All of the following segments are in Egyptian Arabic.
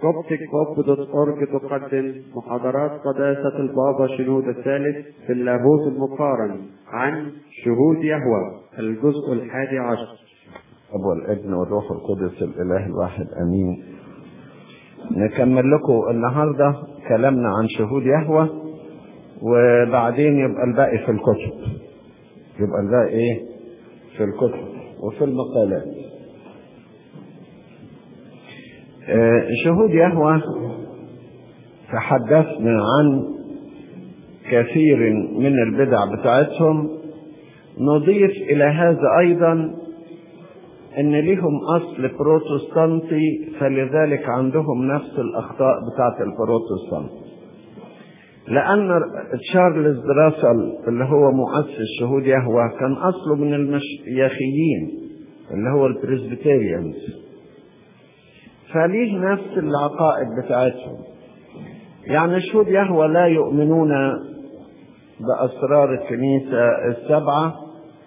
كوبتك كوب دوت أورج تقدم محاضرات قداسة البابا شنود الثالث في اللاهوت المقارن عن شهود يهوى الجزء الحادي عشر أبو الابن والروح القدس الإله الواحد أمين نكمل لكم النهاردة كلامنا عن شهود يهوى وبعدين يبقى الباقي في الكتب يبقى الباقي ايه في الكتب وفي المقالات آه، شهود يهوى تحدثنا عن كثير من البدع بتاعتهم نضيف الى هذا ايضا ان لهم اصل بروتستانتي فلذلك عندهم نفس الاخطاء بتاعت البروتستانت لان تشارلز دراسل اللي هو مؤسس شهود يهوه كان اصله من المشيخيين اللي هو البريسبيتيريانز فليه نفس العقائد بتاعتهم يعني شهود يهوه لا يؤمنون باسرار الكنيسه السبعه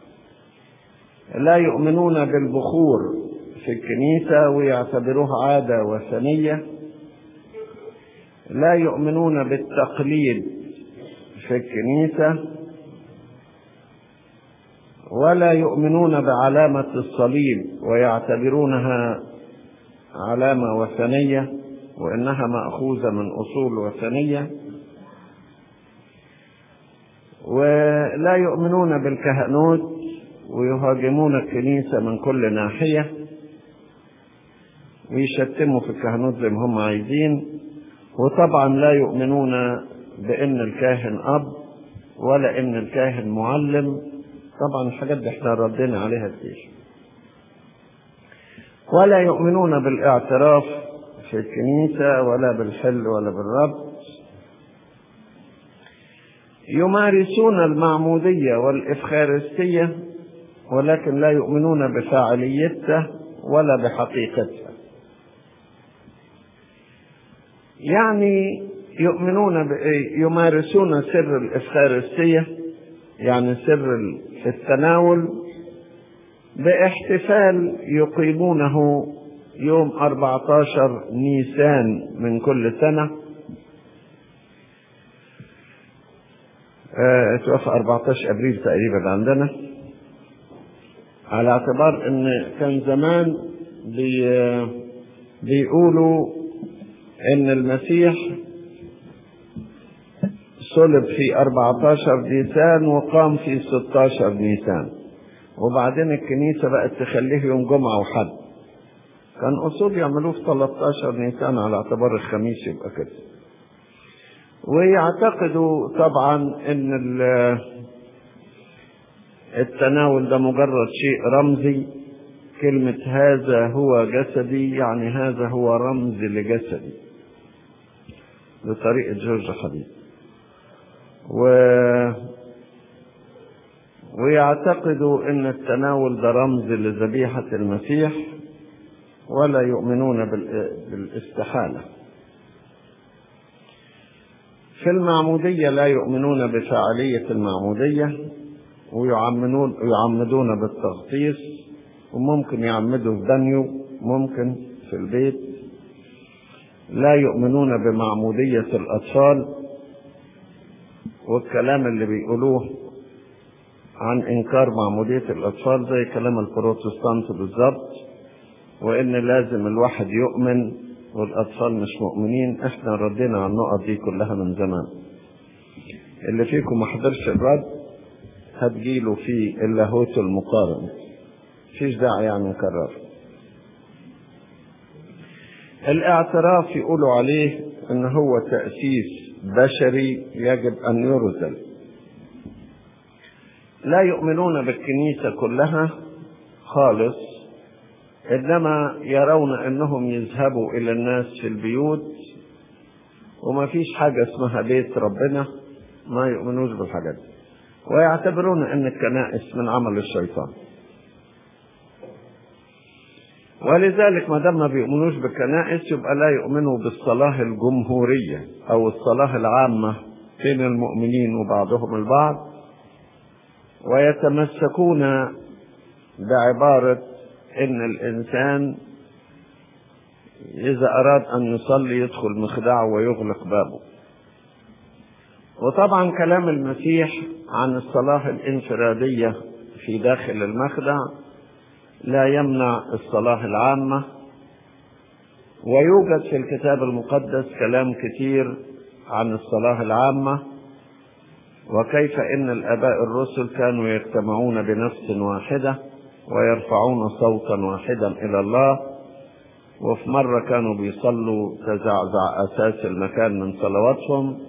لا يؤمنون بالبخور في الكنيسة ويعتبروها عادة وثنية لا يؤمنون بالتقليد في الكنيسة ولا يؤمنون بعلامة الصليب ويعتبرونها علامة وثنية وإنها مأخوذة من أصول وثنية ولا يؤمنون بالكهنوت ويهاجمون الكنيسة من كل ناحية ويشتموا في الكهنوت زي ما هم عايزين وطبعا لا يؤمنون بأن الكاهن أب ولا أن الكاهن معلم طبعا الحاجات دي احنا ردينا عليها كتير ولا يؤمنون بالاعتراف في الكنيسة ولا بالحل ولا بالرب يمارسون المعمودية والإفخارستية ولكن لا يؤمنون بفاعليته ولا بحقيقتها يعني يؤمنون ب... يمارسون سر الإفخارستية يعني سر في التناول باحتفال يقيمونه يوم 14 نيسان من كل سنة اه توفى 14 أبريل تقريبا عندنا على اعتبار ان كان زمان بي بيقولوا ان المسيح صلب في 14 نيسان وقام في 16 نيسان وبعدين الكنيسة بقت تخليه يوم جمعة وحد كان أصول يعملوه في 13 نيسان على اعتبار الخميس يبقى كده ويعتقدوا طبعا ان التناول ده مجرد شيء رمزي كلمة هذا هو جسدي يعني هذا هو رمز لجسدي بطريقة جورج حبيب و ويعتقدوا ان التناول ده رمز لذبيحة المسيح ولا يؤمنون بالاستحالة في المعمودية لا يؤمنون بفاعلية المعمودية ويعمدون يعمدون بالتغطيس وممكن يعمدوا في بنيو ممكن في البيت لا يؤمنون بمعمودية الأطفال والكلام اللي بيقولوه عن إنكار معمودية الأطفال زي كلام البروتستانت بالظبط وإن لازم الواحد يؤمن والأطفال مش مؤمنين إحنا ردينا على النقط دي كلها من زمان اللي فيكم ما حضرش الرد هتجيله في اللاهوت المقارن فيش داعي يعني نكرر الاعتراف يقولوا عليه ان هو تأسيس بشري يجب ان يرزل لا يؤمنون بالكنيسة كلها خالص انما يرون انهم يذهبوا الى الناس في البيوت وما فيش حاجة اسمها بيت ربنا ما يؤمنوش بالحاجات دي ويعتبرون ان الكنائس من عمل الشيطان ولذلك ما دام ما بيؤمنوش بالكنائس يبقى لا يؤمنوا بالصلاة الجمهورية او الصلاة العامة بين المؤمنين وبعضهم البعض ويتمسكون بعبارة ان الانسان إذا أراد أن يصلي يدخل مخدعه ويغلق بابه وطبعا كلام المسيح عن الصلاة الانفرادية في داخل المخدع لا يمنع الصلاة العامة ويوجد في الكتاب المقدس كلام كثير عن الصلاة العامة وكيف ان الاباء الرسل كانوا يجتمعون بنفس واحدة ويرفعون صوتا واحدا الى الله وفي مرة كانوا بيصلوا تزعزع اساس المكان من صلواتهم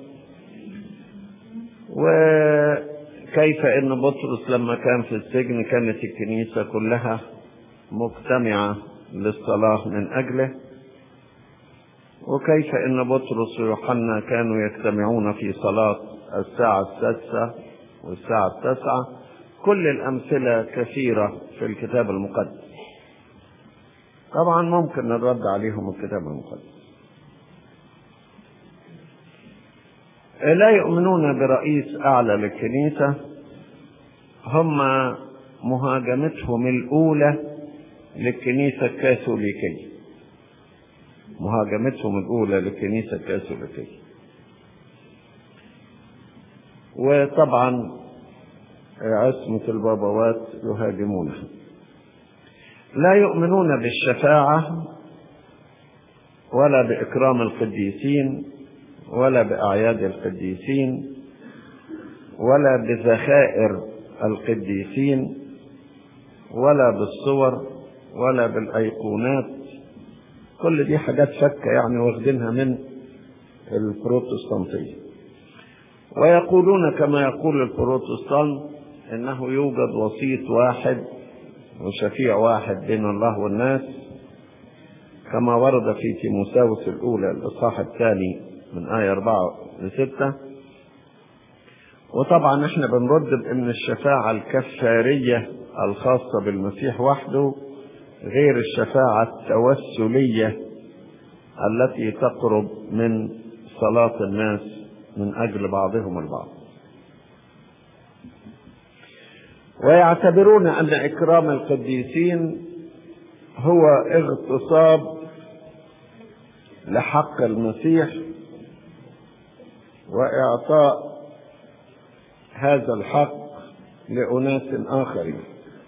وكيف ان بطرس لما كان في السجن كانت الكنيسة كلها مجتمعة للصلاة من اجله وكيف ان بطرس ويوحنا كانوا يجتمعون في صلاة الساعة السادسة والساعة التاسعة كل الأمثلة كثيرة في الكتاب المقدس طبعا ممكن نرد عليهم الكتاب المقدس لا يؤمنون برئيس أعلى للكنيسة هم مهاجمتهم الأولى للكنيسة الكاثوليكية مهاجمتهم الأولى للكنيسة الكاثوليكية وطبعا عصمة البابوات يهاجمونها لا يؤمنون بالشفاعة ولا بإكرام القديسين ولا بأعياد القديسين ولا بذخائر القديسين ولا بالصور ولا بالأيقونات كل دي حاجات فكة يعني واخدينها من البروتستانتية ويقولون كما يقول البروتستانت انه يوجد وسيط واحد وشفيع واحد بين الله والناس كما ورد في تيموساوس الاولى الاصحاح الثاني من آية أربعة لستة وطبعا احنا بنرد بان الشفاعة الكفارية الخاصة بالمسيح وحده غير الشفاعة التوسلية التي تقرب من صلاة الناس من أجل بعضهم البعض ويعتبرون أن إكرام القديسين هو اغتصاب لحق المسيح وإعطاء هذا الحق لأناس آخرين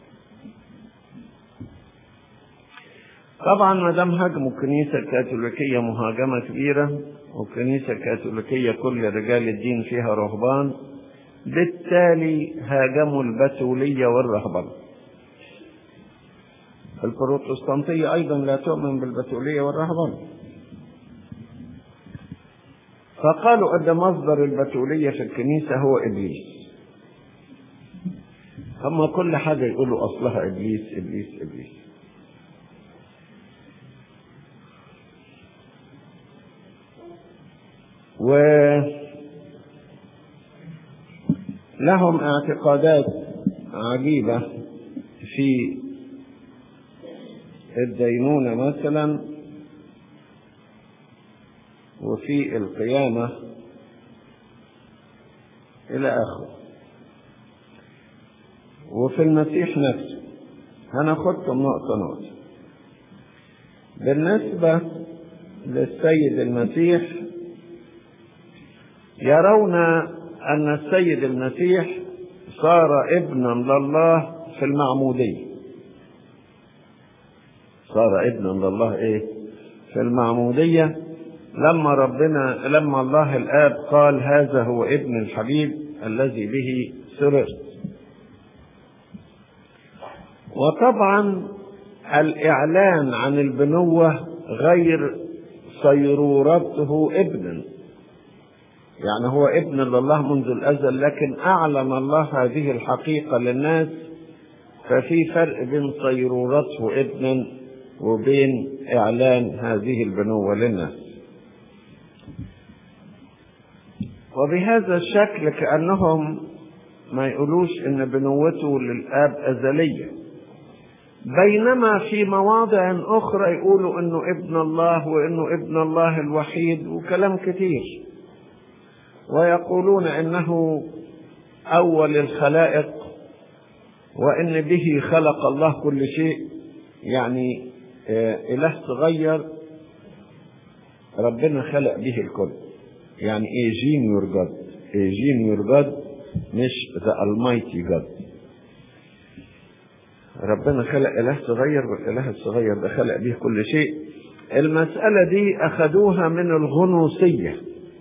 طبعا ما دام هاجموا الكنيسة الكاثوليكية مهاجمة كبيرة والكنيسة الكاثوليكية كل رجال الدين فيها رهبان بالتالي هاجموا البتولية والرهبنة البروتستانتية أيضا لا تؤمن بالبتولية والرهبنة فقالوا أن مصدر البتولية في الكنيسة هو إبليس أما كل حاجة يقولوا أصلها إبليس إبليس إبليس و لهم اعتقادات عجيبة في الدينونة مثلا وفي القيامة إلى آخره وفي المسيح نفسه هناخدكم نقطة نقطة بالنسبة للسيد المسيح يرون أن السيد المسيح صار ابنا لله في المعمودية صار ابنا لله ايه في المعمودية لما ربنا لما الله الآب قال هذا هو ابن الحبيب الذي به سررت وطبعا الإعلان عن البنوة غير صيرورته ابنا يعني هو ابن لله منذ الأزل لكن أعلن الله هذه الحقيقة للناس ففي فرق بين صيرورته ابنا وبين إعلان هذه البنوة للناس وبهذا الشكل كأنهم ما يقولوش إن بنوته للآب أزلية بينما في مواضع أخرى يقولوا إنه ابن الله وإنه ابن الله الوحيد وكلام كتير ويقولون انه اول الخلائق وان به خلق الله كل شيء يعني اله صغير ربنا خلق به الكل يعني ايه جين يور جاد ايه جين يور جاد مش ذا المايتي جاد ربنا خلق اله صغير والاله الصغير ده خلق به كل شيء المسألة دي أخذوها من الغنوصية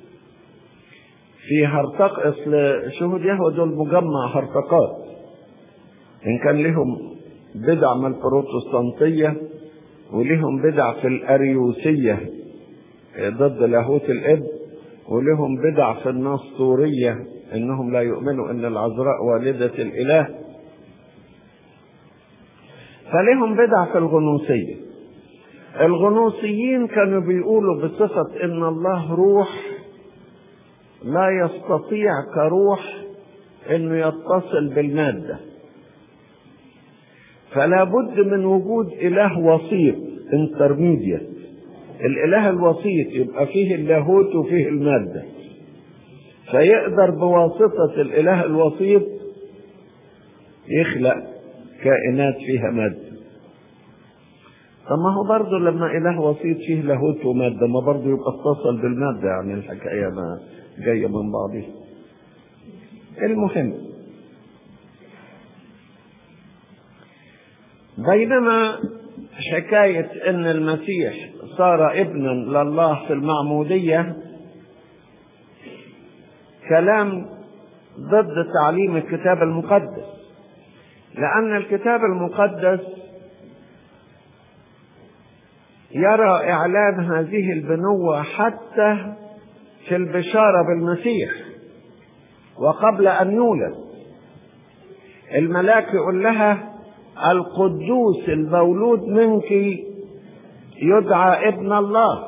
في هرطق أصل شهود يهوى دول مجمع هرطقات إن كان لهم بدع من البروتستانتية ولهم بدع في الأريوسية ضد لاهوت الإب ولهم بدع في النسطورية إنهم لا يؤمنوا إن العذراء والدة الإله فلهم بدع في الغنوصية الغنوصيين كانوا بيقولوا بصفة إن الله روح لا يستطيع كروح إنه يتصل بالمادة فلا بد من وجود إله وسيط انترميديت الإله الوسيط يبقى فيه اللاهوت وفيه المادة فيقدر بواسطة الإله الوسيط يخلق كائنات فيها مادة طب ما هو برضه لما إله وسيط فيه لاهوت ومادة ما برضه يبقى اتصل بالمادة يعني الحكاية ما جاية من بعضها المهم بينما حكاية إن المسيح صار ابنا لله في المعمودية كلام ضد تعليم الكتاب المقدس لأن الكتاب المقدس يرى إعلان هذه البنوة حتى في البشارة بالمسيح وقبل أن يولد الملاك يقول لها القدوس المولود منك يدعى ابن الله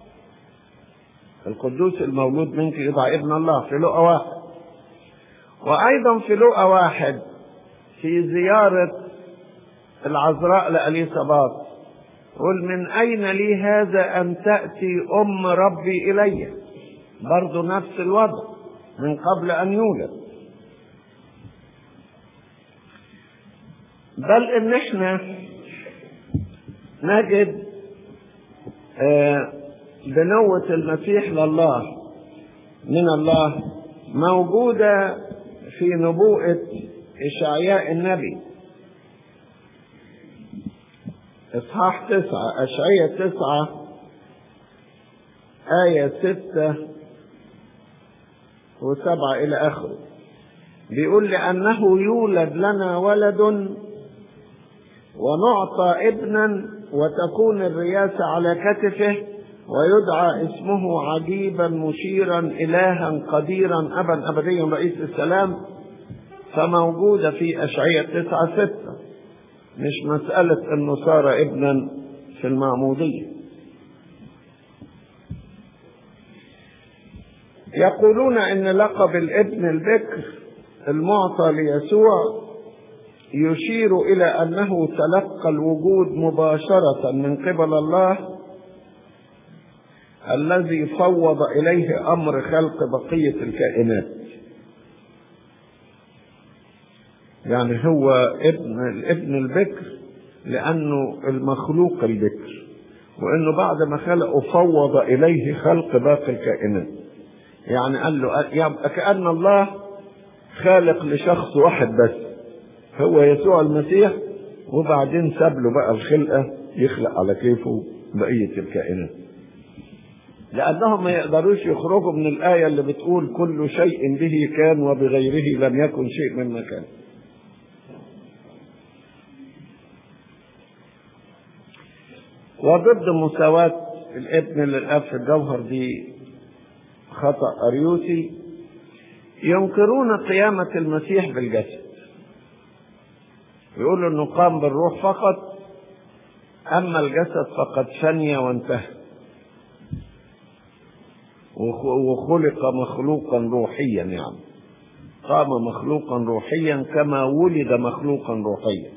القدوس المولود منك يدعى ابن الله في لقا واحد وأيضا في لقا واحد في زيارة العذراء لأليصابات قل من أين لي هذا أن تأتي أم ربي إلي برضو نفس الوضع من قبل أن يولد بل إن إحنا نجد آه بنوة المسيح لله من الله موجودة في نبوءة إشعياء النبي إصحاح تسعة أشعية تسعة آية ستة وسبعة إلى آخره بيقول لأنه يولد لنا ولد ونعطى ابنا وتكون الرياسة على كتفه ويدعى اسمه عجيبا مشيرا إلها قديرا أبا أبديا رئيس السلام فموجودة في أشعية تسعة ستة مش مسألة أنه صار ابنا في المعمودية يقولون أن لقب الابن البكر المعطى ليسوع يشير إلى أنه تلقى الوجود مباشرة من قبل الله الذي فوض إليه أمر خلق بقية الكائنات يعني هو ابن الابن البكر لأنه المخلوق البكر وأنه بعد ما خلقه فوض إليه خلق باقي الكائنات يعني قال له يبقى كأن الله خالق لشخص واحد بس هو يسوع المسيح وبعدين ساب له بقى الخلقة يخلق على كيفه بقية الكائنات لأنهم ما يقدروش يخرجوا من الآية اللي بتقول كل شيء به كان وبغيره لم يكن شيء مما كان وضد مساواة الابن للأب في الجوهر دي خطأ أريوسي ينكرون قيامة المسيح بالجسد يقولوا انه قام بالروح فقط اما الجسد فقد فني وانتهى وخلق مخلوقا روحيا يعني قام مخلوقا روحيا كما ولد مخلوقا روحيا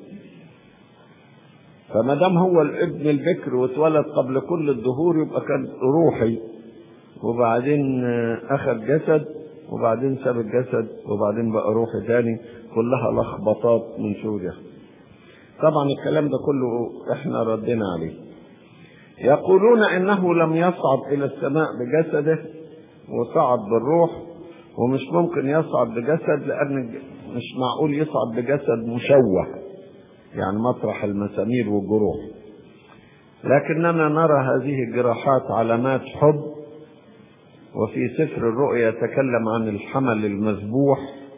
فما دام هو الابن البكر واتولد قبل كل الدهور يبقى كان روحي وبعدين اخذ جسد وبعدين ساب الجسد وبعدين بقى روحي تاني كلها لخبطات من سوريا طبعا الكلام ده كله احنا ردينا عليه يقولون انه لم يصعد الى السماء بجسده وصعد بالروح ومش ممكن يصعد بجسد لان مش معقول يصعد بجسد مشوه يعني مطرح المسامير والجروح لكننا نرى هذه الجراحات علامات حب وفي سفر الرؤيا يتكلم عن الحمل المذبوح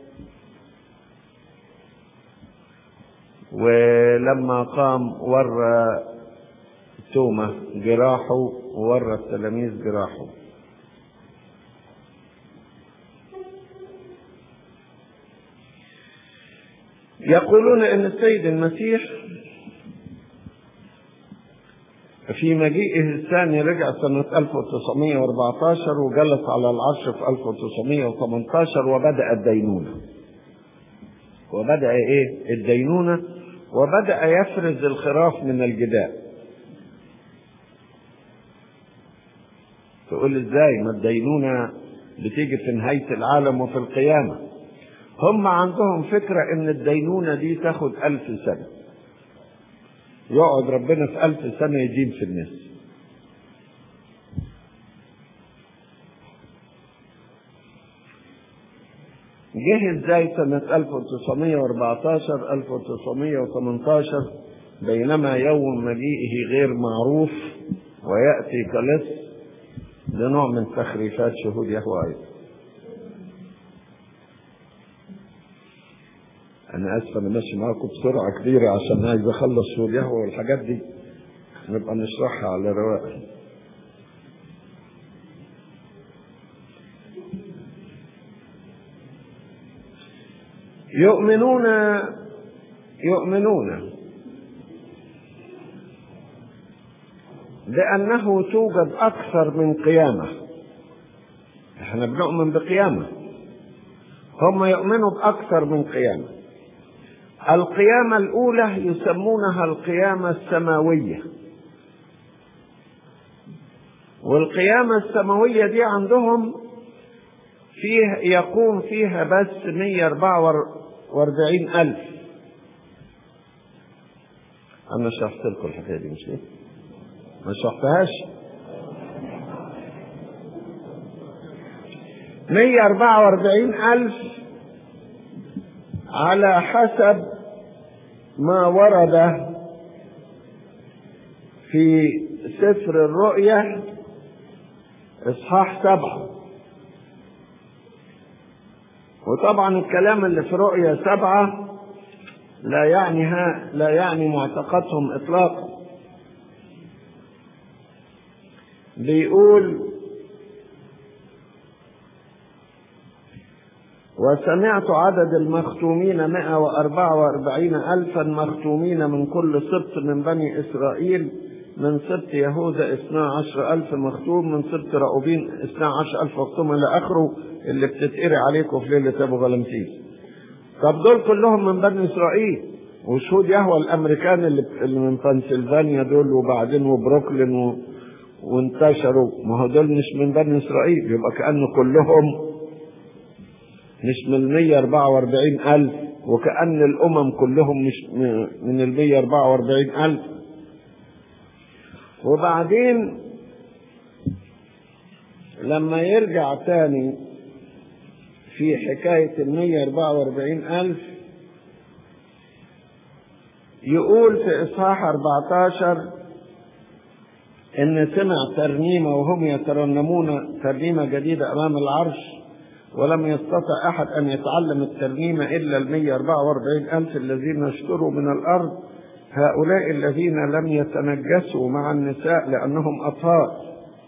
ولما قام ورى تومة جراحه وورى التلاميذ جراحه يقولون ان السيد المسيح في مجيئه الثاني رجع سنة 1914 وجلس على العرش في 1918 وبدأ الدينونة وبدأ ايه الدينونة وبدأ يفرز الخراف من الجداء تقول ازاي ما الدينونة بتيجي في نهاية العالم وفي القيامة هم عندهم فكرة ان الدينونة دي تاخد ألف سنة يقعد ربنا في ألف سنة يدين في الناس جه ازاي سنة 1914 1918 بينما يوم مجيئه غير معروف ويأتي كلص لنوع من تخريفات شهود يهوه أيضا أنا آسف أنا ماشي معاكم بسرعة كبيرة عشان عايز أخلص شهود يهوه والحاجات دي نبقى نشرحها على رواق يؤمنون يؤمنون بأنه توجد أكثر من قيامة احنا بنؤمن بقيامة هم يؤمنوا بأكثر من قيامة القيامة الأولى يسمونها القيامة السماوية والقيامة السماوية دي عندهم فيه يقوم فيها بس 144 ألف أنا شرحت لكم الحكاية دي مش كده؟ ما شرحتهاش 144 ألف على حسب ما ورد في سفر الرؤيا إصحاح سبعة وطبعا الكلام اللي في رؤيا سبعة لا يعني ها لا يعني معتقدهم إطلاقا بيقول وسمعت عدد المختومين مئة وأربعة وأربعين ألفا مختومين من كل سبط من بني إسرائيل من سبط يهوذا اثنا عشر ألف مختوم من سبط رأوبين اثنا عشر ألف مختوم إلى آخره اللي بتتقري عليكم في ليلة أبو غلمسيس طب دول كلهم من بني إسرائيل وشهود يهوى الأمريكان اللي, اللي من بنسلفانيا دول وبعدين وبروكلين و... وانتشروا ما هو دول مش من بني إسرائيل يبقى كأنه كلهم مش من 144 ألف وكأن الأمم كلهم مش من ال 144 ألف وبعدين لما يرجع تاني في حكاية ال 144 ألف يقول في إصحاح 14 إن سمع ترنيمة وهم يترنمون ترنيمة جديدة أمام العرش ولم يستطع أحد أن يتعلم الترنيمة إلا ال 144 ألف الذين اشتروا من الأرض هؤلاء الذين لم يتنجسوا مع النساء لأنهم أطهار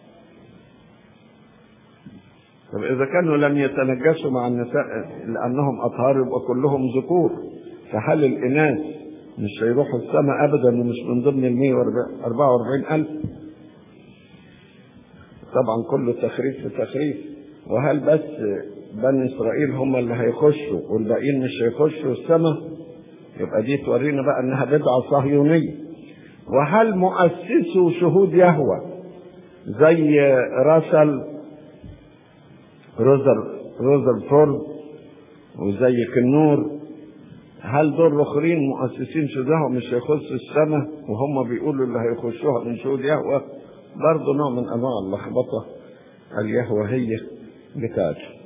طب إذا كانوا لم يتنجسوا مع النساء لأنهم أطهار يبقى كلهم ذكور فهل الإناث مش هيروحوا السماء أبدا ومش من ضمن ال 144 ألف طبعا كله تخريف في تخريف وهل بس بني إسرائيل هم اللي هيخشوا والباقيين مش هيخشوا السماء يبقى دي تورينا بقى إنها بدعة صهيونية وهل مؤسسوا شهود يهوى زي راسل روزر روزر فورد وزي كنور هل دول الاخرين مؤسسين شهود يهوى مش هيخشوا السماء وهم بيقولوا اللي هيخشوها من شهود يهوى برضه نوع من انواع اللخبطه اليهوهيه بتاعته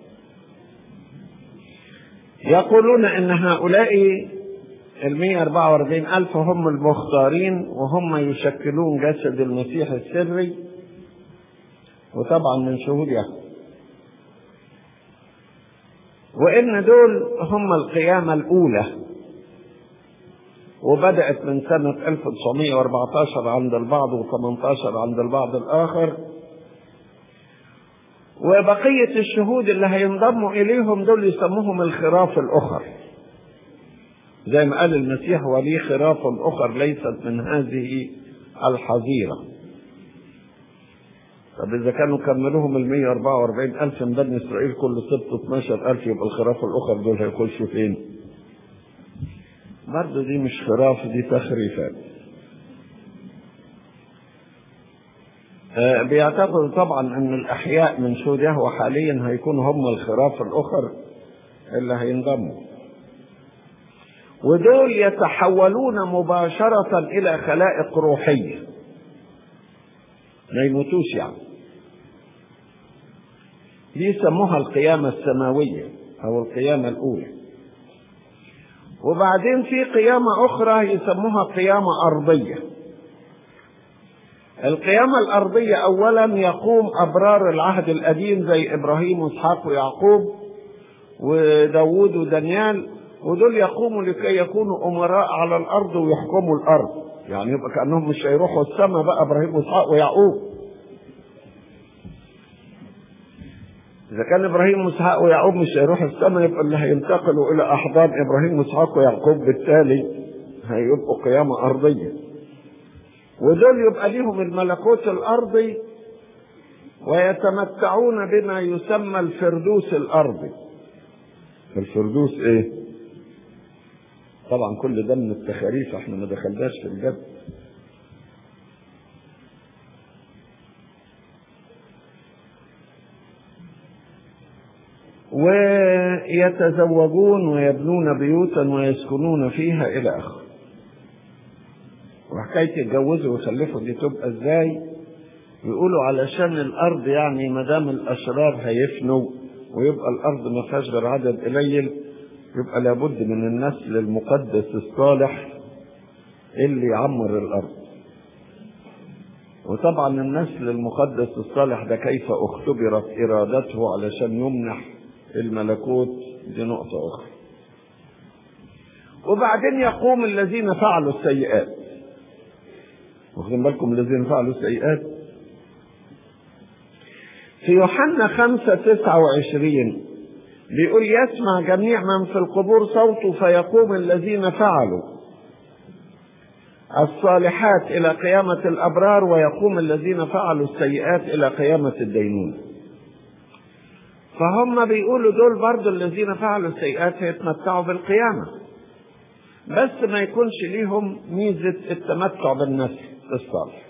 يقولون ان هؤلاء ال 144 ألف هم المختارين وهم يشكلون جسد المسيح السري وطبعا من شهود يهوه وإن دول هم القيامة الأولى وبدأت من سنة 1914 عند البعض و18 عند البعض الآخر وبقية الشهود اللي هينضموا إليهم دول يسموهم الخراف الأخر زي ما قال المسيح ولي خراف أخر ليست من هذه الحظيرة طب إذا كانوا كملوهم ال 144 ألف من بني إسرائيل كل سبت 12 ألف يبقى الخراف الأخر دول هيخشوا فين؟ برضه دي مش خراف دي تخريفات. آه بيعتقدوا طبعا ان الاحياء من شهود يهوه حاليا هيكونوا هم الخراف الاخر اللي هينضموا ودول يتحولون مباشرة إلى خلائق روحية ما يموتوش يعني دي يسموها القيامة السماوية أو القيامة الأولى وبعدين في قيامة أخرى يسموها قيامة أرضية القيامة الأرضية أولا يقوم أبرار العهد القديم زي إبراهيم وإسحاق ويعقوب وداوود ودانيال ودول يقوموا لكي يكونوا أمراء على الأرض ويحكموا الأرض يعني يبقى كأنهم مش هيروحوا السماء بقى إبراهيم وإسحاق ويعقوب إذا كان إبراهيم وإسحاق ويعقوب مش هيروحوا السماء يبقى اللي هينتقلوا إلى أحضان إبراهيم وإسحاق ويعقوب بالتالي هيبقوا قيامة أرضية ودول يبقى ليهم الملكوت الأرضي ويتمتعون بما يسمى الفردوس الأرضي الفردوس إيه؟ طبعا كل ده من التخاريف احنا ما دخلناش في الجد ويتزوجون ويبنون بيوتا ويسكنون فيها الى اخره وحكايه يتجوزوا ويخلفوا دي تبقى ازاي يقولوا علشان الارض يعني ما دام الاشرار هيفنوا ويبقى الارض ما فيهاش غير عدد قليل يبقى لابد من النسل المقدس الصالح اللي يعمر الارض وطبعا النسل المقدس الصالح ده كيف اختبرت ارادته علشان يمنح الملكوت دي نقطة أخرى وبعدين يقوم الذين فعلوا السيئات واخدين بالكم الذين فعلوا السيئات في يوحنا خمسة تسعة وعشرين بيقول يسمع جميع من في القبور صوته فيقوم الذين فعلوا الصالحات إلى قيامة الأبرار ويقوم الذين فعلوا السيئات إلى قيامة الدينونة فهم بيقولوا دول برضو الذين فعلوا السيئات هيتمتعوا بالقيامة بس ما يكونش ليهم ميزة التمتع بالنسل الصالح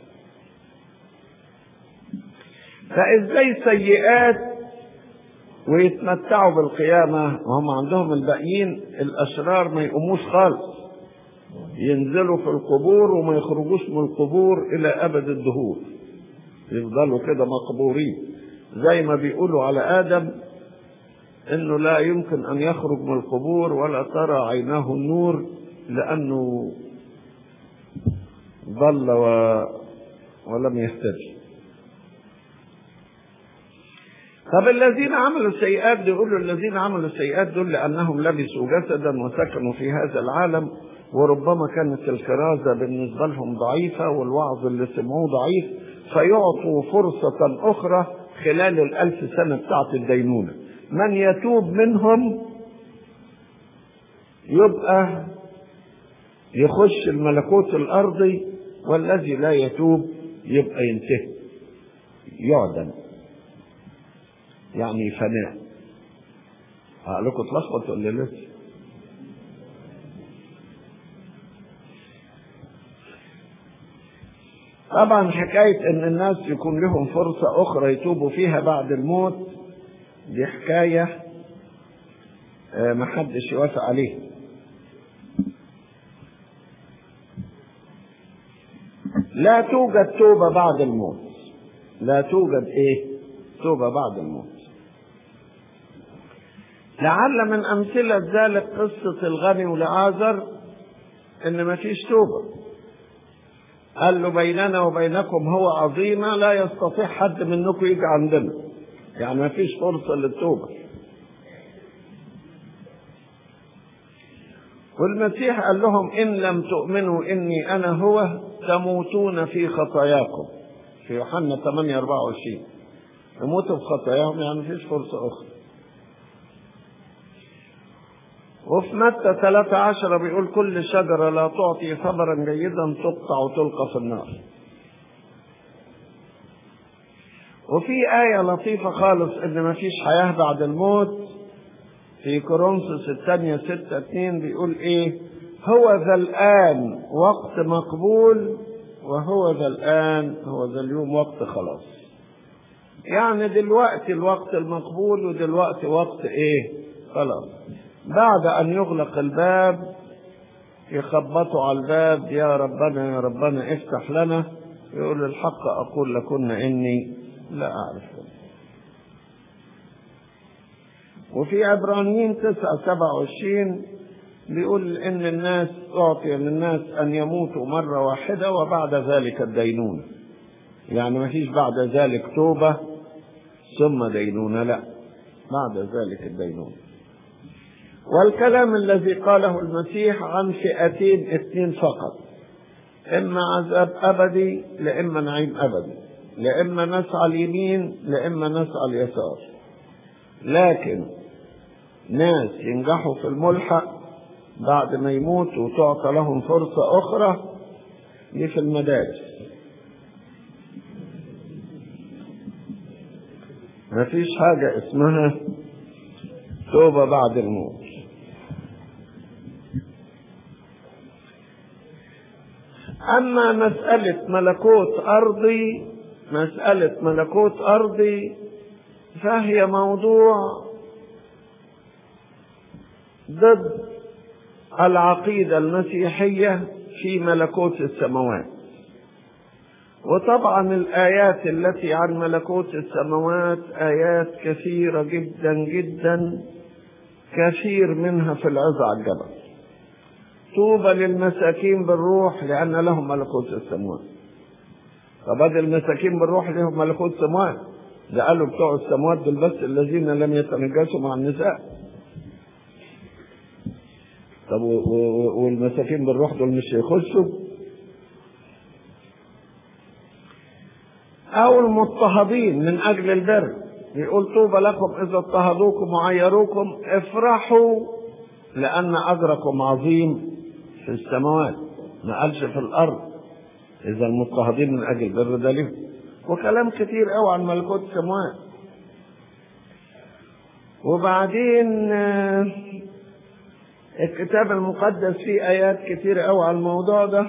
فازاي سيئات ويتمتعوا بالقيامة وهم عندهم الباقيين الأشرار ما يقوموش خالص ينزلوا في القبور وما يخرجوش من القبور إلى أبد الدهور يفضلوا كده مقبورين زي ما بيقولوا على آدم إنه لا يمكن أن يخرج من القبور ولا ترى عيناه النور لأنه ضل و... ولم يهتدي طب الذين عملوا السيئات بيقولوا الذين عملوا السيئات دول لأنهم لبسوا جسدا وسكنوا في هذا العالم وربما كانت الكرازة بالنسبة لهم ضعيفة والوعظ اللي سمعوه ضعيف فيعطوا فرصة أخرى خلال الألف سنة بتاعت الدينونة من يتوب منهم يبقى يخش الملكوت الأرضي والذي لا يتوب يبقى ينتهي يعدم يعني فناء عقلكم اتلخبط ولا لسه؟ طبعا حكاية ان الناس يكون لهم فرصة اخرى يتوبوا فيها بعد الموت دي حكاية محدش يوافق عليها لا توجد توبة بعد الموت لا توجد ايه توبة بعد الموت لعل من أمثلة ذلك قصة الغني ولعازر إن مفيش توبة قال له بيننا وبينكم هو عظيمة لا يستطيع حد منكم يجي عندنا يعني مفيش فرصة للتوبة والمسيح قال لهم إن لم تؤمنوا إني أنا هو تموتون في خطاياكم في يوحنا 8 24 يموتوا في خطاياهم يعني مفيش فرصة أخرى وفي متى 13 بيقول كل شجرة لا تعطي ثمرا جيدا تقطع وتلقى في النار وفي آية لطيفة خالص إن مفيش حياة بعد الموت في كورنثوس الثانية ستة اتنين بيقول إيه هو ذا الآن وقت مقبول وهو ذا الآن هو ذا اليوم وقت خلاص يعني دلوقتي الوقت المقبول ودلوقتي وقت إيه خلاص بعد أن يغلق الباب يخبطوا على الباب يا ربنا يا ربنا افتح لنا يقول الحق أقول لكن إني لا أعرف وفي عبرانيين تسعة سبعة وعشرين بيقول إن الناس أعطي للناس أن يموتوا مرة واحدة وبعد ذلك الدينونة يعني ما فيش بعد ذلك توبة ثم دينونة لا بعد ذلك الدينونة والكلام الذي قاله المسيح عن فئتين اثنين فقط إما عذاب أبدي لإما نعيم أبدي لإما نسعى اليمين لإما نسعى اليسار لكن ناس ينجحوا في الملحق بعد ما يموتوا وتعطى لهم فرصة أخرى دي في المدارس مفيش حاجة اسمها توبة بعد الموت أما مسألة ملكوت أرضي مسألة ملكوت أرضي فهي موضوع ضد العقيدة المسيحية في ملكوت السماوات وطبعا الآيات التي عن ملكوت السماوات آيات كثيرة جدا جدا كثير منها في العظة على الجبل طوبى للمساكين بالروح لأن لهم ملكوت السماوات فبدل المساكين بالروح لهم ملكوت السماوات ده قالوا بتوع السماوات دول بس الذين لم يتنجسوا مع النساء طب والمساكين بالروح دول مش هيخشوا أو المضطهدين من أجل البر يقول طوبى لكم إذا اضطهدوكم وعيروكم افرحوا لأن أجركم عظيم في السماوات ما قالش في الأرض إذا المضطهدين من أجل البر ده لهم وكلام كتير قوي عن ملكوت السماوات وبعدين الكتاب المقدس فيه آيات كتير قوي على الموضوع ده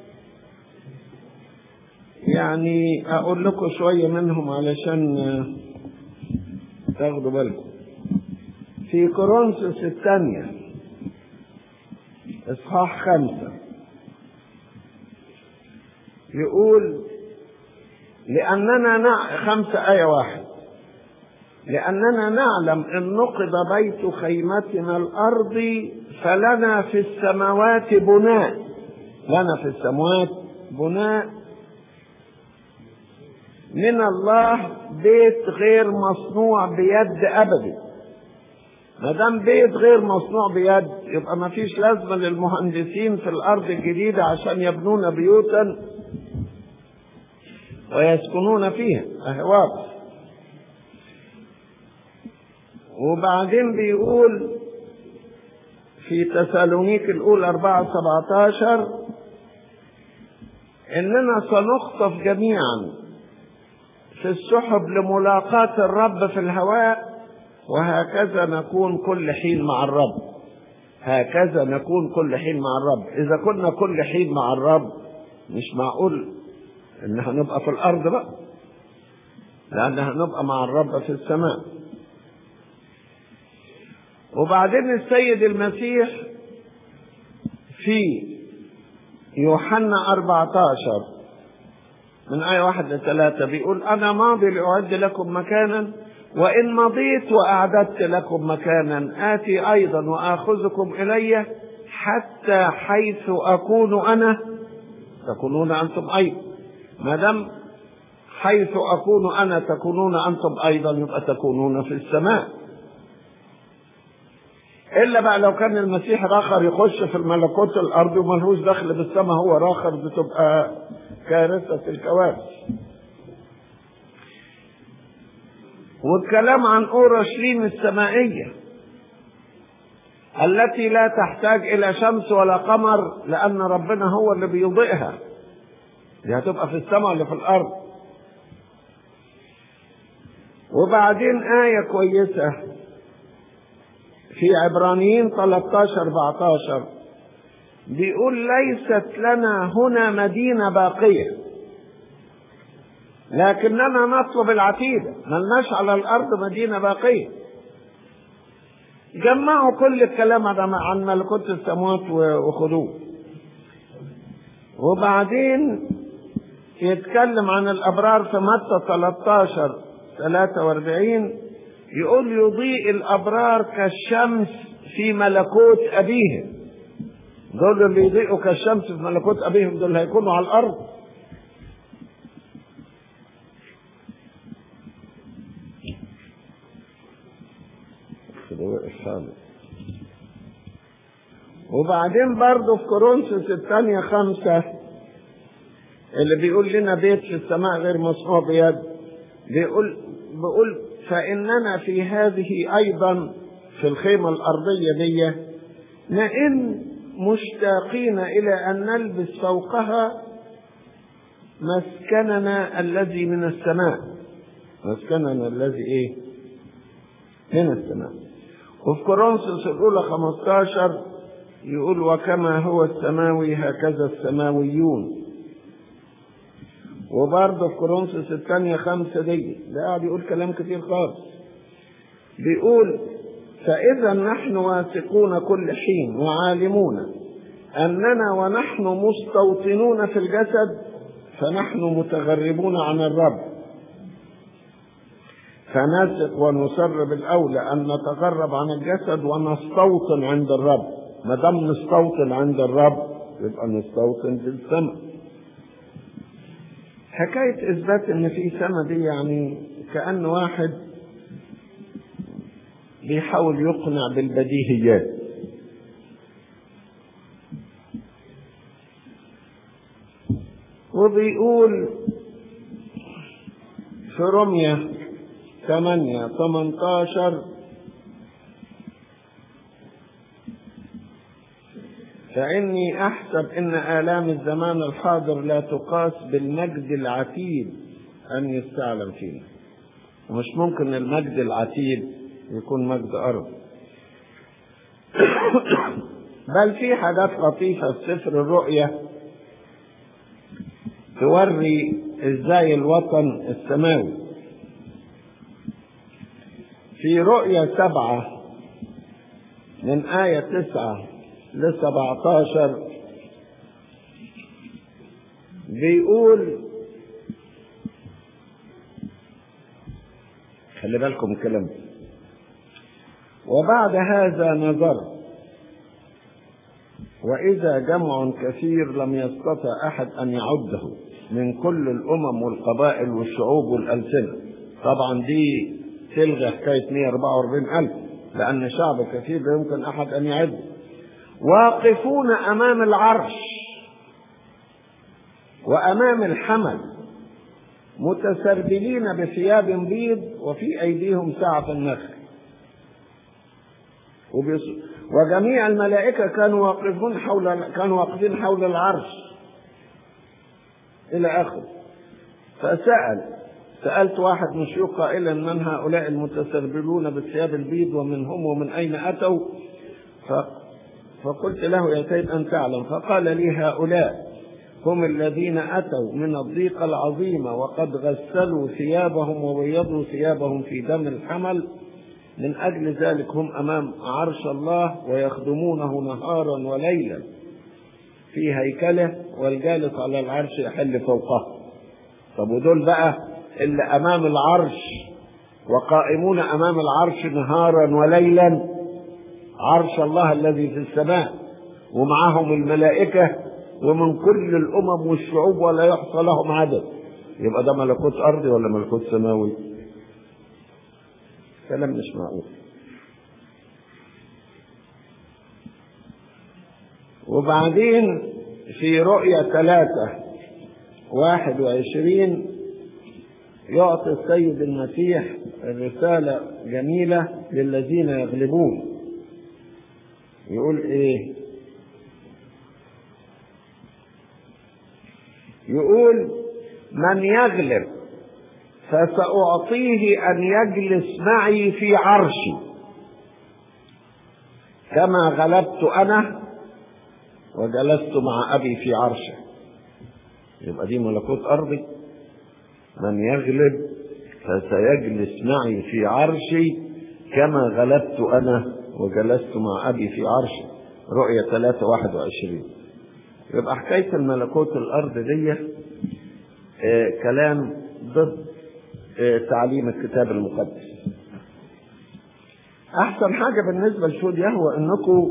يعني أقول لكم شوية منهم علشان تاخدوا بالكم في كورنثوس الثانية إصحاح خمسة يقول لأننا نع... خمسة آية واحد لأننا نعلم إن نقض بيت خيمتنا الأرضي فلنا في السماوات بناء لنا في السماوات بناء من الله بيت غير مصنوع بيد أبدا ما دام بيت غير مصنوع بيد يبقى ما فيش لازمة للمهندسين في الأرض الجديدة عشان يبنون بيوتا ويسكنون فيها أهواء وبعدين بيقول في تسالونيك الأولى أربعة سبعة عشر إننا سنخطف جميعا في السحب لملاقاة الرب في الهواء وهكذا نكون كل حين مع الرب هكذا نكون كل حين مع الرب إذا كنا كل حين مع الرب مش معقول إن هنبقى في الأرض بقى لأن هنبقى مع الرب في السماء وبعدين السيد المسيح في يوحنا 14 من آية واحد لثلاثة بيقول أنا ماضي لأعد لكم مكانا وإن مضيت وأعددت لكم مكانا آتي أيضا وآخذكم إلي حتى حيث أكون أنا تكونون أنتم أيضا ما دام حيث أكون أنا تكونون أنتم أيضا يبقى تكونون في السماء إلا بقى لو كان المسيح راخر يخش في الملكوت الأرض وملهوش دخل بالسماء هو راخر بتبقى كارثة الكوارث والكلام عن أورشليم السمائية التي لا تحتاج إلى شمس ولا قمر لأن ربنا هو اللي بيضيئها دي هتبقى في السماء ولا في الأرض وبعدين آية كويسة في عبرانيين 13 14 بيقول ليست لنا هنا مدينة باقية لكننا نطلب العتيدة ملناش على الأرض مدينة باقية جمعوا كل الكلام عن ملكوت السماوات وخدوه وبعدين يتكلم عن الأبرار في متى 13 43 يقول يضيء الأبرار كالشمس في ملكوت أبيهم دول اللي يضيئوا كالشمس في ملكوت أبيهم دول هيكونوا على الأرض وبعدين برضه في كورنثوس الثانية خمسة اللي بيقول لنا بيت في السماء غير مصنوع بيد بيقول بيقول فإننا في هذه أيضا في الخيمة الأرضية دي نئن مشتاقين إلى أن نلبس فوقها مسكننا الذي من السماء مسكننا الذي إيه من السماء وفي كورنثوس الأولى 15 يقول وكما هو السماوي هكذا السماويون وبرضه في كورنثوس الثانية خمسة دي ده قاعد يقول كلام كتير خالص بيقول فإذا نحن واثقون كل حين وعالمون أننا ونحن مستوطنون في الجسد فنحن متغربون عن الرب فنثق ونسر بالأولى أن نتغرب عن الجسد ونستوطن عند الرب ما دام نستوطن عند الرب يبقى نستوطن في السماء حكاية إثبات إن في سماء دي يعني كأن واحد بيحاول يقنع بالبديهيات وبيقول في رمية ثمانية ثمنتاشر فإني أحسب إن آلام الزمان الحاضر لا تقاس بالمجد العتيد أن يستعلم فينا ومش ممكن المجد العتيد يكون مجد أرض بل في حاجات لطيفة في سفر الرؤية توري ازاي الوطن السماوي في رؤية سبعة من آية تسعة لسبعة عشر بيقول خلي بالكم الكلام وبعد هذا نظرت وإذا جمع كثير لم يستطع أحد أن يعده من كل الأمم والقبائل والشعوب والألسنة طبعا دي تلغى حكاية 144 ألف لأن شعب كثير لا يمكن أحد أن يعده واقفون أمام العرش وأمام الحمل متسربلين بثياب بيض وفي أيديهم سعف النخل وجميع الملائكة كانوا واقفون حول كانوا واقفين حول العرش إلى آخره فسأل سألت واحد من شيوخ قائلا من هؤلاء المتسربلون بالثياب البيض ومن هم ومن أين أتوا فقلت له يا سيد أن تعلم فقال لي هؤلاء هم الذين أتوا من الضيقة العظيمة وقد غسلوا ثيابهم وبيضوا ثيابهم في دم الحمل من أجل ذلك هم أمام عرش الله ويخدمونه نهارا وليلا في هيكله والجالس على العرش يحل فوقه طب ودول بقى اللي امام العرش وقائمون امام العرش نهارا وليلا عرش الله الذي في السماء ومعهم الملائكه ومن كل الامم والشعوب ولا يحصى لهم عدد يبقى ده ملكوت ارضي ولا ملكوت سماوي كلام مش معقول وبعدين في رؤية ثلاثة واحد وعشرين يعطي السيد المسيح رسالة جميلة للذين يغلبون يقول ايه يقول من يغلب فسأعطيه أن يجلس معي في عرشي كما غلبت أنا وجلست مع أبي في عرشه يبقى دي ملكوت أرضي من يغلب فسيجلس معي في عرشي كما غلبت أنا وجلست مع أبي في عرشي رؤية 3 21 يبقى حكاية الملكوت الأرض دي آه كلام ضد آه تعليم الكتاب المقدس أحسن حاجة بالنسبة لشهود يهوى إنكم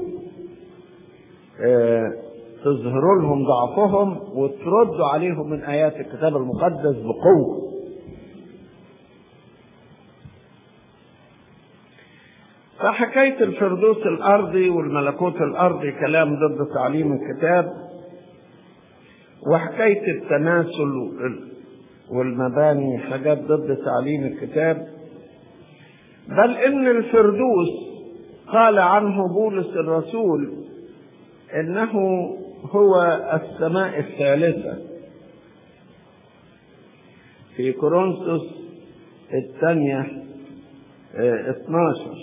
آه تظهروا لهم ضعفهم وتردوا عليهم من آيات الكتاب المقدس بقوة فحكاية الفردوس الأرضي والملكوت الأرضي كلام ضد تعليم الكتاب وحكاية التناسل والمباني حاجات ضد تعليم الكتاب بل إن الفردوس قال عنه بولس الرسول إنه هو السماء الثالثة في كورنثوس الثانية اه 12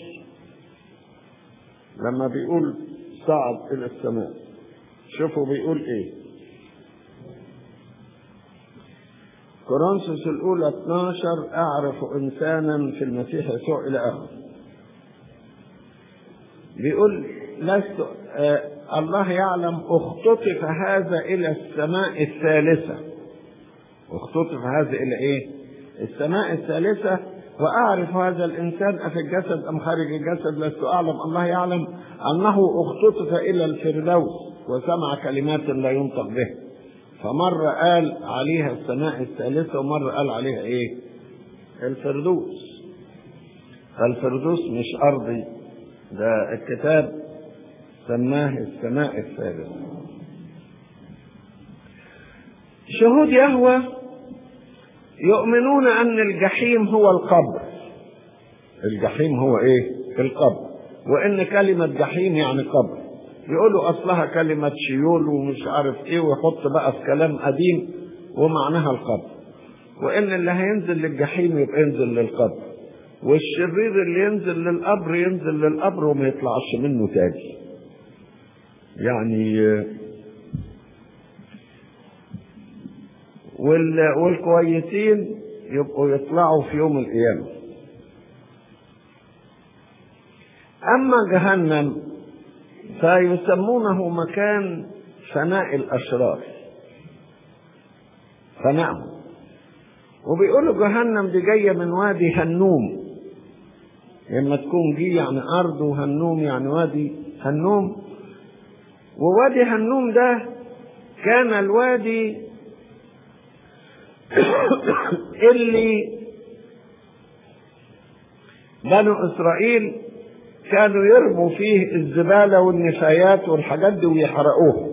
لما بيقول صعد إلى السماء شوفوا بيقول إيه كورنثوس الأولى 12 أعرف إنسانا في المسيح يسوع إلى آخره بيقول لست آه الله يعلم اختطف هذا الى السماء الثالثة اختطف هذا الى ايه السماء الثالثة واعرف هذا الانسان افي الجسد ام خارج الجسد لست اعلم الله يعلم انه اختطف الى الفردوس وسمع كلمات لا ينطق به فمرة قال عليها السماء الثالثة ومرة قال عليها ايه الفردوس فالفردوس مش ارضي ده الكتاب سماه السماء الثالثة شهود يهوى يؤمنون أن الجحيم هو القبر الجحيم هو إيه؟ القبر وإن كلمة جحيم يعني قبر يقولوا أصلها كلمة شيول ومش عارف إيه ويحط بقى في كلام قديم ومعناها القبر وإن اللي هينزل للجحيم يبقى ينزل للقبر والشرير اللي ينزل للقبر ينزل للقبر وما يطلعش منه تاني يعني والكويسين يبقوا يطلعوا في يوم القيامة أما جهنم فيسمونه مكان فناء الأشرار فناءهم وبيقولوا جهنم دي جاية من وادي هنوم لما تكون جي يعني أرض وهنوم يعني وادي هنوم ووادي هنوم ده كان الوادي اللي بنو إسرائيل كانوا يرموا فيه الزبالة والنفايات والحاجات دي ويحرقوها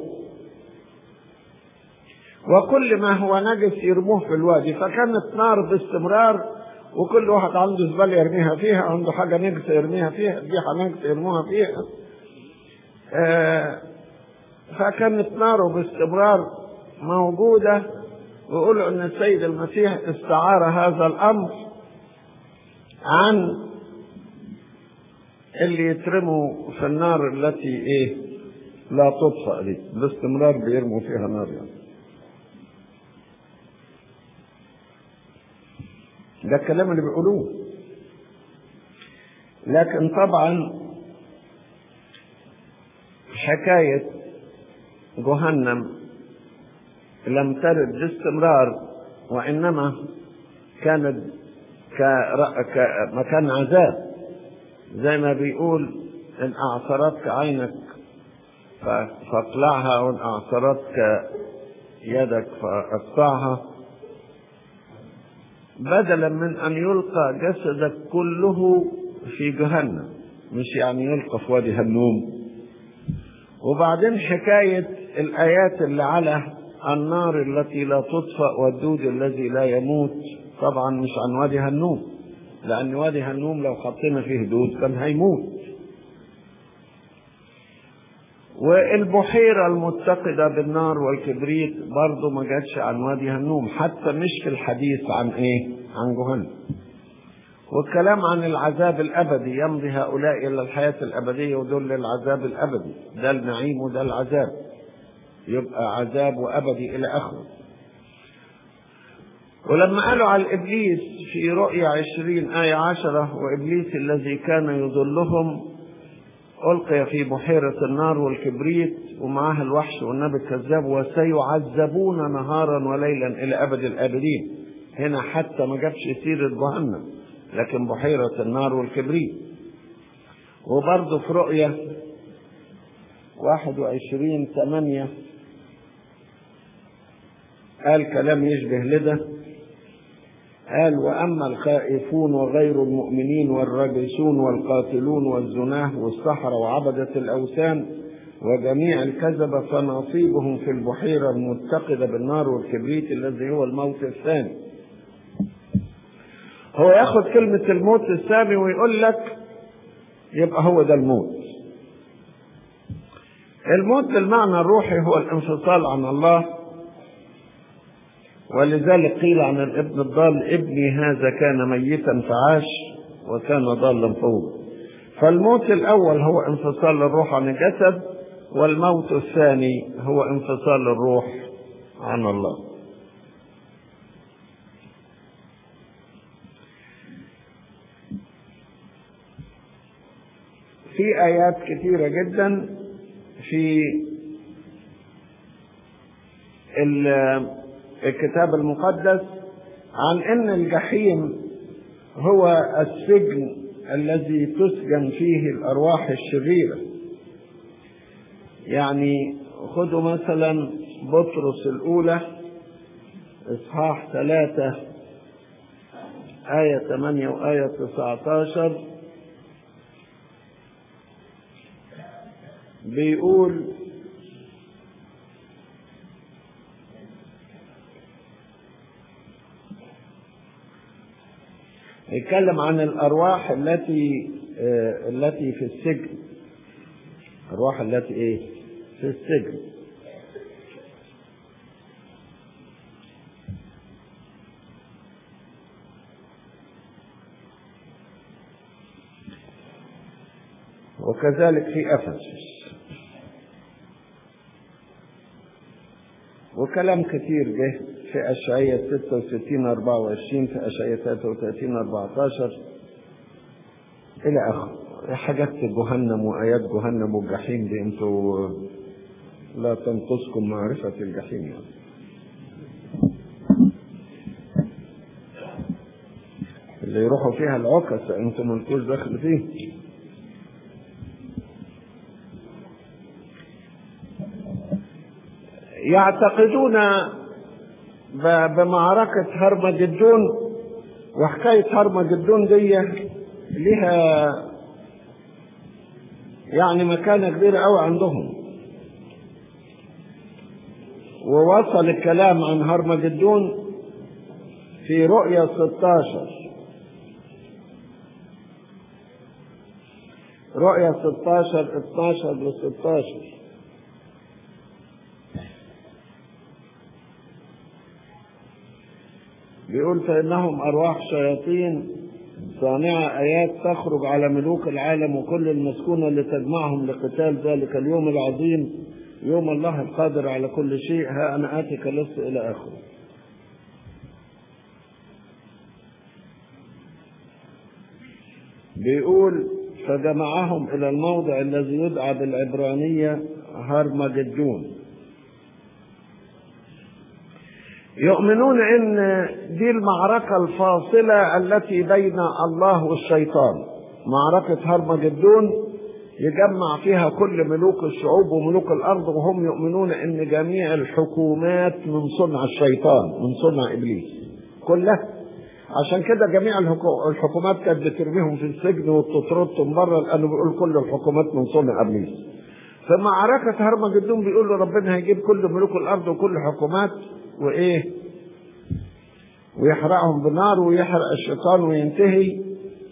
وكل ما هو نجس يرموه في الوادي فكانت نار باستمرار وكل واحد عنده زبالة يرميها فيها عنده حاجة نجسة يرميها فيها دي نجسة يرموها فيها آه فكانت ناره باستمرار موجودة ويقولوا أن السيد المسيح استعار هذا الأمر عن اللي يترموا في النار التي إيه لا تطفأ دي باستمرار بيرموا فيها نار يعني. ده الكلام اللي بيقولوه لكن طبعا حكاية جهنم لم ترد باستمرار وإنما كانت كمكان عذاب زي ما بيقول إن أعصرتك عينك فاقلعها وإن أعصرتك يدك فاقطعها بدلا من أن يلقى جسدك كله في جهنم مش يعني يلقى في وادي هنوم وبعدين حكاية الآيات اللي على النار التي لا تطفأ والدود الذي لا يموت طبعا مش عن وادي هنوم لأن وادي هنوم لو حطينا فيه دود كان هيموت والبحيرة المتقدة بالنار والكبريت برضه ما جاتش عن وادي هنوم حتى مش في الحديث عن ايه عن جهنم والكلام عن العذاب الأبدي يمضي هؤلاء إلى الحياة الأبدية ودول للعذاب الأبدي ده النعيم وده العذاب يبقى عذاب وأبدي إلى آخره ولما قالوا على الإبليس في رؤيا عشرين آية عشرة وإبليس الذي كان يضلهم ألقي في بحيرة النار والكبريت ومعها الوحش والنبي الكذاب وسيعذبون نهارا وليلا إلى أبد الآبدين هنا حتى ما جابش سيرة جهنم لكن بحيرة النار والكبريت وبرضه في رؤية واحد وعشرين ثمانية قال كلام يشبه لده قال وأما الخائفون وغير المؤمنين والراجسون والقاتلون والزناه والسحرة وعبدة الأوثان وجميع الكذبة فنصيبهم في البحيرة المتقدة بالنار والكبريت الذي هو الموت الثاني هو ياخد كلمة الموت الثاني ويقول لك يبقى هو ده الموت الموت بالمعنى الروحي هو الانفصال عن الله ولذلك قيل عن الابن الضال ابني هذا كان ميتا فعاش وكان ضالا فوق فالموت الأول هو انفصال الروح عن الجسد والموت الثاني هو انفصال الروح عن الله في آيات كثيرة جدا في الكتاب المقدس عن ان الجحيم هو السجن الذي تسجن فيه الارواح الشريره يعني خذوا مثلا بطرس الاولى اصحاح ثلاثة آية 8 وآية 19 بيقول يتكلم عن الأرواح التي آه التي في السجن الأرواح التي إيه في السجن وكذلك في أفسس وكلام كثير جه في أشعية 66 24 في أشعية 33 14 إلى آخره حاجات جهنم وآيات جهنم والجحيم دي أنتوا لا تنقصكم معرفة الجحيم يعني. اللي يروحوا فيها العكس أنتم ملكوش دخل فيه يعتقدون بمعركة هرمجدون وحكاية هرمجدون دي لها يعني مكانة كبيرة أوي عندهم ووصل الكلام عن هرمجدون في رؤية 16 رؤية 16 12 ل 16 بيقول فإنهم أرواح شياطين صانعة آيات تخرج على ملوك العالم وكل المسكونة لتجمعهم لقتال ذلك اليوم العظيم يوم الله القادر على كل شيء ها أنا آتيك لست إلى آخره بيقول فجمعهم إلى الموضع الذي يدعى بالعبرانية هرمجدون يؤمنون ان دي المعركة الفاصلة التي بين الله والشيطان معركة هرمجدون يجمع فيها كل ملوك الشعوب وملوك الارض وهم يؤمنون ان جميع الحكومات من صنع الشيطان من صنع ابليس كلها عشان كده جميع الحكومات كانت بترميهم في السجن وبتطردهم بره لانه بيقول كل الحكومات من صنع ابليس في معركة هرمجدون بيقول له ربنا هيجيب كل ملوك الارض وكل الحكومات وايه ويحرقهم بنار ويحرق الشيطان وينتهي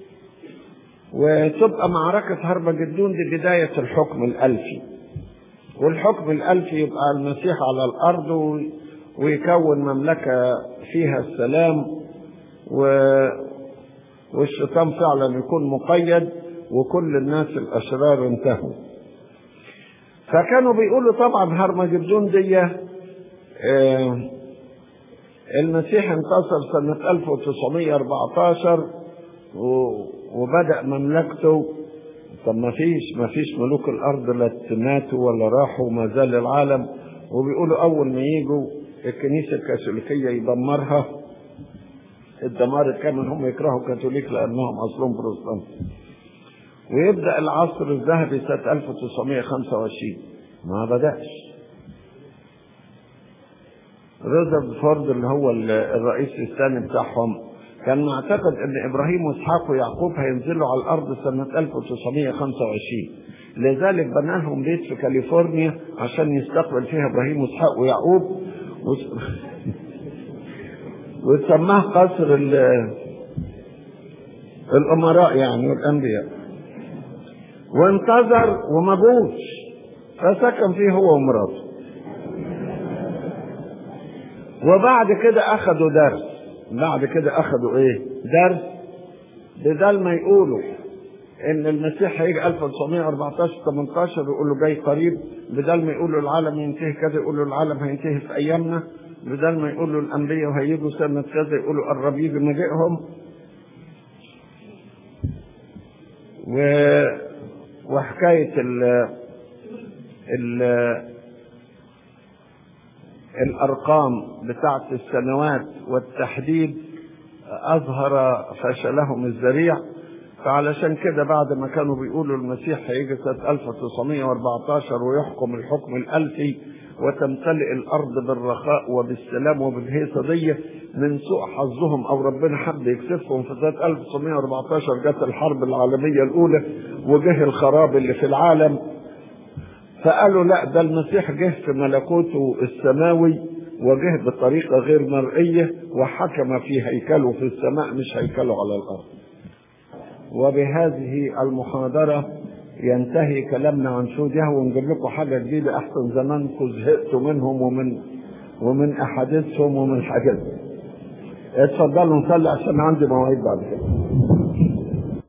وتبقى معركة هرمجدون دي بداية الحكم الألفي والحكم الألفي يبقى المسيح على الأرض ويكون مملكة فيها السلام و... والشيطان فعلا يكون مقيد وكل الناس الأشرار انتهوا فكانوا بيقولوا طبعا هرمجدون دي آه المسيح انتصر سنة 1914 و... وبدأ مملكته طب ما فيش ما فيش ملوك الأرض لا ماتوا ولا راحوا ما زال العالم وبيقولوا أول ما يجوا الكنيسة الكاثوليكية يدمرها الدمار الكامل هم يكرهوا الكاثوليك لأنهم أصلهم بروتستانت ويبدأ العصر الذهبي سنة 1925 ما بدأش رذرفورد اللي هو الرئيس الثاني بتاعهم كان معتقد ان ابراهيم واسحاق ويعقوب هينزلوا على الارض سنه 1925 لذلك بنى لهم بيت في كاليفورنيا عشان يستقبل فيها ابراهيم واسحاق ويعقوب وسماه قصر الامراء يعني والانبياء وانتظر وما جوش فسكن فيه هو ومراته وبعد كده اخذوا درس بعد كده اخذوا ايه درس بدل ما يقولوا ان المسيح هيجي 1914 18 يقولوا جاي قريب بدل ما يقولوا العالم ينتهي كذا يقولوا العالم هينتهي في ايامنا بدل ما يقولوا الانبياء هيجوا سنه كذا يقولوا قرب يجي مجيئهم و وحكايه ال ال الارقام بتاعت السنوات والتحديد اظهر فشلهم الذريع فعلشان كده بعد ما كانوا بيقولوا المسيح هيجي سنة 1914 ويحكم الحكم الألفي وتمتلئ الأرض بالرخاء وبالسلام وبالهيصة دي من سوء حظهم أو ربنا حب يكسفهم في سنة 1914 جت الحرب العالمية الأولى وجه الخراب اللي في العالم فقالوا لا ده المسيح جه في ملكوته السماوي وجه بطريقة غير مرئية وحكم في هيكله في السماء مش هيكله على الأرض وبهذه المحاضرة ينتهي كلامنا عن شهود يهوه ونجيب لكم حاجة جديدة أحسن زمانكم زهقتوا منهم ومن ومن أحاديثهم ومن حاجات اتفضلوا نصلي عشان عندي مواعيد بعد كده